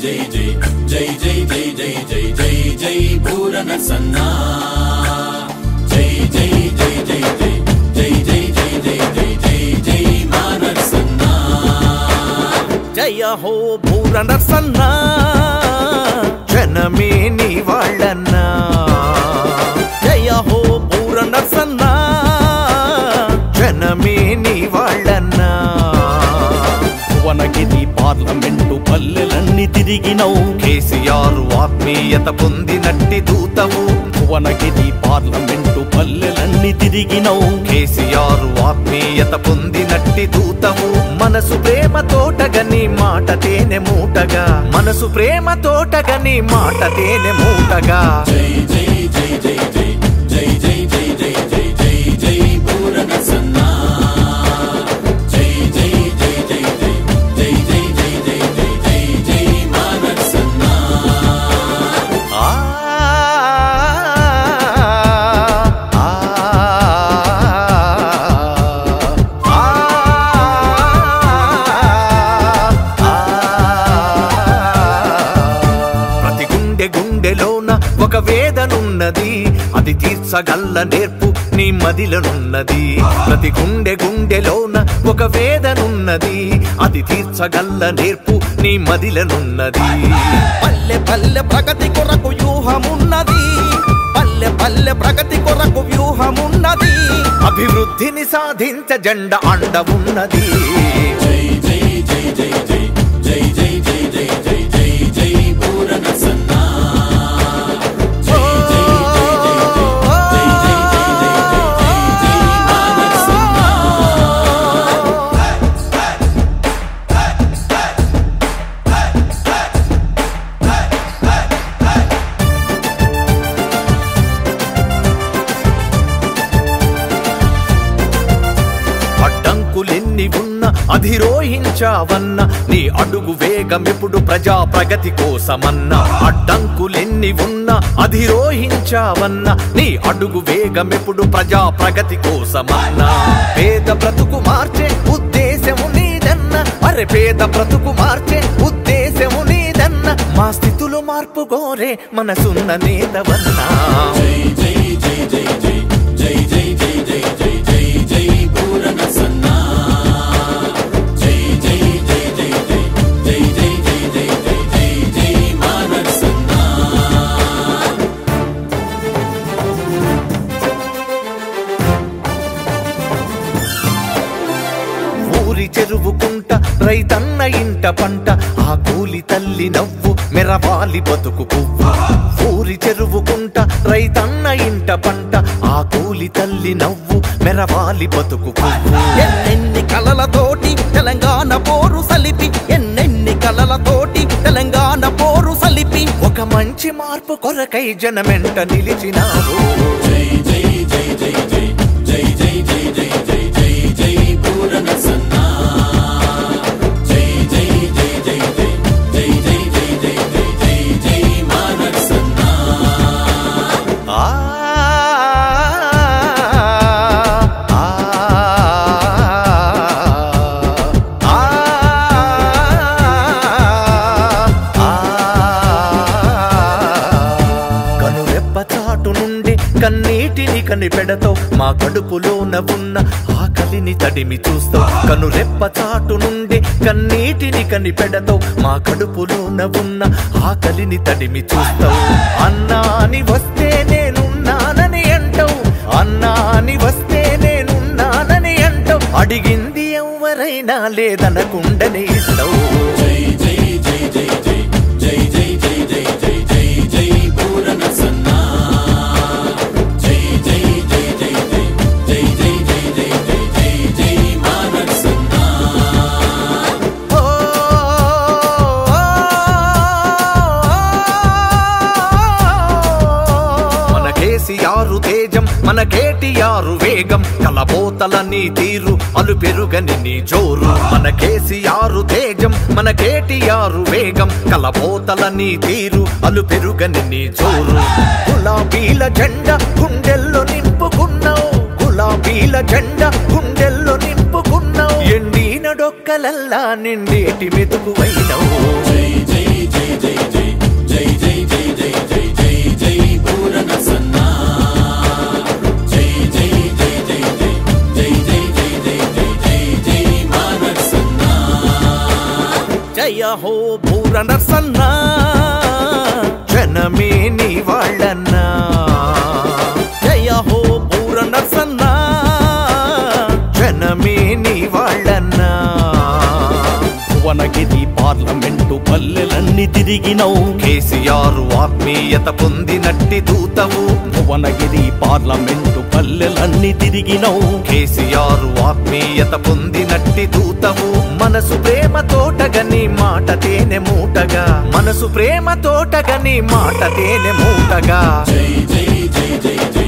జై జై జై జై జై జై జై జై జై పూరణ సన్నా జై జై జై జై జై జై జై జై జై జై జై జై మానవ సన్నా జయ హో భూర నరసన్న జనమే నీ వాళ్ళన్నా జయ హో భూర నరసన్న జనమే నీ వాళ్ళన్నా భువనగిరి పార్లమెంటు పల్లెలన్నీ తిరిగినవు కేసీఆర్ ఆత్మీయత పొందినట్టి దూతవు భువనగిరి పార్లమెంటు పల్లెలన్నీ తిరిగినవు కేసీఆర్ ఆత్మీయత పొందినట్టి దూతవు మనసు ప్రేమ తోటగని మాట తేనె మూటగా మనసు ప్రేమ తోటగని మాట తేనె మూటగా జై జై జై జై జై జై జై జై జై జై జై జై పూరణ సన్నా జై జై జై జై జై జై జై జై జై జై జై జై మానవ సన్నా ఆ ఆ ప్రతి గుండె గుండెలోన ఒక వేదనున్నది అది తీర్చగల్ల నేర్పు నీ మదిలనున్నది ప్రతి గుండె గుండెలోన ఒక వేదనున్నది అది తీర్చగల్ల నేర్పు నీ మదిలనున్నది పల్లె పల్లె ప్రగతి కొరకు వ్యూహమున్నది పల్లె పల్లె ప్రగతి కొరకు వ్యూహమున్నది అభివృద్ధిని సాధించ జెండ అండ ఉన్నది జై జై జై జై జై జై జై జై జై జై జై జై పూరణ సన్నా జై జై జై జై జై జై జై జై జై జై జై జై మానవ సన్నా అడ్డంకులెన్ని ఉన్నా అధిరోహించావన్న నీ అడుగు వేగం ఎప్పుడు ప్రజా ప్రగతి కోసమన్నా అడ్డంకులెన్ని ఉన్నా అధిరోహించావన్న నీ అడుగు వేగం ఎప్పుడు ప్రజా ప్రగతి కోసమన్నా పేద బ్రతుకు మార్చే ఉద్దేశము నీదన్న అరే పేద బ్రతుకు మార్చే ఉద్దేశము నీదన్న మా స్థితులు మార్పు కోరే మనసున్న నేతవన్నా జై జై జై జై జై జై జై జై జై జై జై జై పూరణ సన్నా జై జై జై జై జై జై జై జై జై జై జై జై మానవ సన్నా ఊరి చెరువుకుంట రైతన్న ఇంట పంట ఆ కూలి తల్లి నవ్వు మెరవాలి బతుకు పువ్వు ఊరి చెరువుకుంట రైతన్న ఇంట పంట ఆ కూలి తల్లి నవ్వు మెరవాలి బతుకు పువ్వు ఎన్నెన్ని కలలతోటి తెలంగాణ పోరు సలిపి ఎన్నెన్ని కలలతోటి తెలంగాణ పోరు సలిపి ఒక మంచి మార్పు కొరకై జనమెంట నిలిచినావు జై జై జై జై జై జై జై జై జై జై జై జై పూరణ సన్నా జై జై జై జై జై జై జై జై జై జై జై జై మానవ సన్నా ఆ ఆ ఆ కనురెప్ప చాటు నుండి కన్నీటిని కనిపెడతావు మా కడుపులోన ఉన్న ఆకలిని తడిమి చూస్తావు కనురెప్ప చాటు నుండి కన్నీటిని కనిపెడతావు మా కడుపులోన ఉన్న ఆకలిని తడిమి చూస్తావు అన్నా అని వస్తే నేనున్నానని అంటావు అన్నా అని వస్తే నేనున్నానని అంటావు అడిగింది ఎవరైనా లేదనకుండని ఇస్తావు జై జై జై జై జై జై జై జై జై జై జై జై పూరణ సన్నా జై జై జై జై జై జై జై జై జై జై జై జై మానవ సన్నా ఓ మన కేసీఆర్ తేజం మన కేటీఆర్ వేగం కలబోతల నీ తీరు అలు పెరుగని నీ జోరు మన కేసీఆర్ తేజం మన కేటీఆర్ వేగం కలబోతల నీ తీరు అలు పెరుగని నీ జోరు గులాబీల జెండా గుండెల్లో నింపుకున్నావు గులాబీల జెండా గుండెల్లో నింపుకున్నావు ఎండిన డొక్కలల్లా నిండేటి మెతుకువైనవు జై జై జై జై జై జై జై జై జై జై జై జై పూరణ సన్నా జై జై జై జై జై జై జై జై జై జై జై జై మానర్ సన్నా జయ హో భూర నరసన్న జనమే నీ వాళ్ళన్నా జయ హో భూర నరసన్న జనమే నీ వాళ్ళన్నా భువనగిరి పార్లమెంటు పల్లెలన్నీ తిరిగినవు కేసీఆర్ ఆత్మీయత పొందినట్టి దూతవు భువనగిరి పార్లమెంటు పల్లెలన్నీ తిరిగినవు కేసీఆర్ ఆత్మీయత పొందినట్టి దూతవు మనసు ప్రేమ తోటగని మాట తేనె మూటగా మనసు ప్రేమ తోటగని మాట తేనె మూటగా జై జై జై జై జై